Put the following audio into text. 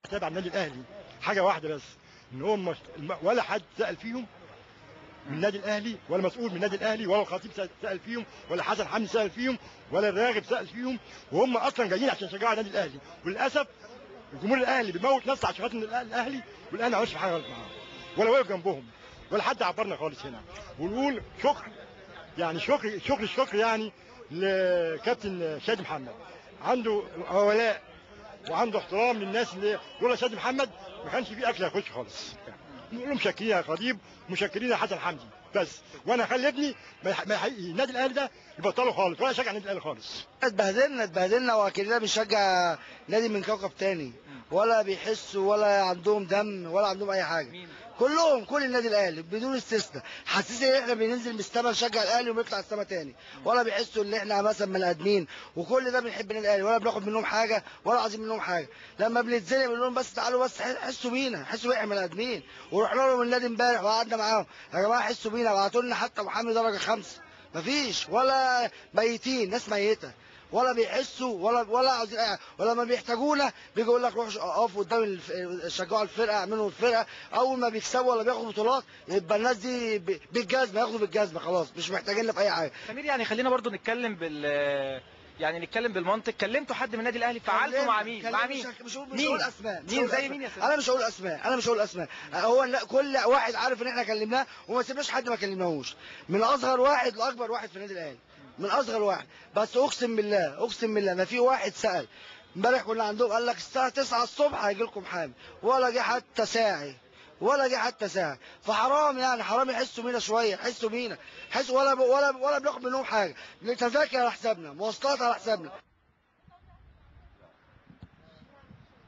تابع النادي الاهلي حاجه واحده بس ان هم مش- الم- ولا حد سال فيهم من النادي الاهلي ولا مسؤول من النادي الاهلي ولا الخطيب سال- سال فيهم ولا حسن حمدي سال فيهم ولا الراغب سال فيهم وهم اصلا جايين عشان يشجعوا النادي الاهلي وللاسف الجمهور الاهلي بيموت نفسه عشان خاطر الأهلي- الاهلي والاهلي ما عملش في حاجه غلط معاهم ولا واقف جنبهم ولا حد عبرنا خالص هنا ونقول شكر يعني شكر شكر الشكر يعني لكابتن شادي محمد عنده ولاء وعنده احترام للناس اللي لولا شادي محمد ما كانش فيه اكل هيخش خالص نقول له مشكرين يا خطيب مشكرين يا حسن حمدي بس وانا اخلي ابني ما يح- ما يح- النادي الاهلي ده يبطله خالص ولا يشجع النادي الاهلي خالص اتبهدلنا اتبهدلنا واكننا بنشجع نادي من كوكب تاني ولا بيحسوا ولا عندهم دم ولا عندهم اي حاجه مين؟ كلهم كل النادي الاهلي بدون استثناء حاسين ان احنا بننزل من السما نشجع الاهلي ونطلع السما تاني ولا بيحسوا ان احنا مثلا بني ادمين وكل ده بنحب النادي الاهلي ولا بناخد منهم حاجه ولا عايزين منهم حاجه لما بنتزنق بنقول لهم بس تعالوا بس حسوا بينا حسوا بينا احنا بني ادمين ورحنا لهم النادي امبارح وقعدنا معاهم يا جماعه حسوا بينا بعتوا لنا حتى محامي درجه خمسه مفيش ولا ميتين ناس ميته ولا بيحسوا ولا ولا عاوزين أي حاجة. ولما بيحتاجونا بيجي يقول لك روح اقف قدام الف... شجعوا الفرقه اعملوا الفرقه اول ما بيكسبوا ولا بياخدوا بطولات يبقى الناس دي ب- بالجزمه ياخدوا بالجزمه خلاص مش محتاجين في اي حاجه سمير يعني خلينا برضو نتكلم بال يعني نتكلم بالمنطق كلمتوا حد من النادي الاهلي فعلتوا مع مين كلم- مع مش مين هك- مش هقول- مش مين؟ هقول اسماء مش مين هقول زي أسماء. مين يا سيدي؟ انا مش هقول اسماء انا مش هقول اسماء هو لا- كل واحد عارف ان احنا كلمناه وما سيبناش حد ما كلمناهوش من اصغر واحد لاكبر واحد في النادي الاهلي من اصغر واحد بس اقسم بالله اقسم بالله ما في واحد سال امبارح كنا عندهم قال لك الساعه 9 الصبح هيجي لكم حامل ولا جه حتى ساعي ولا جه حتى ساعه فحرام يعني حرام يحسوا بينا شويه يحسوا بينا حسوا ولا ولا ولا بناخد منهم حاجه تذاكر على حسابنا مواصلات على حسابنا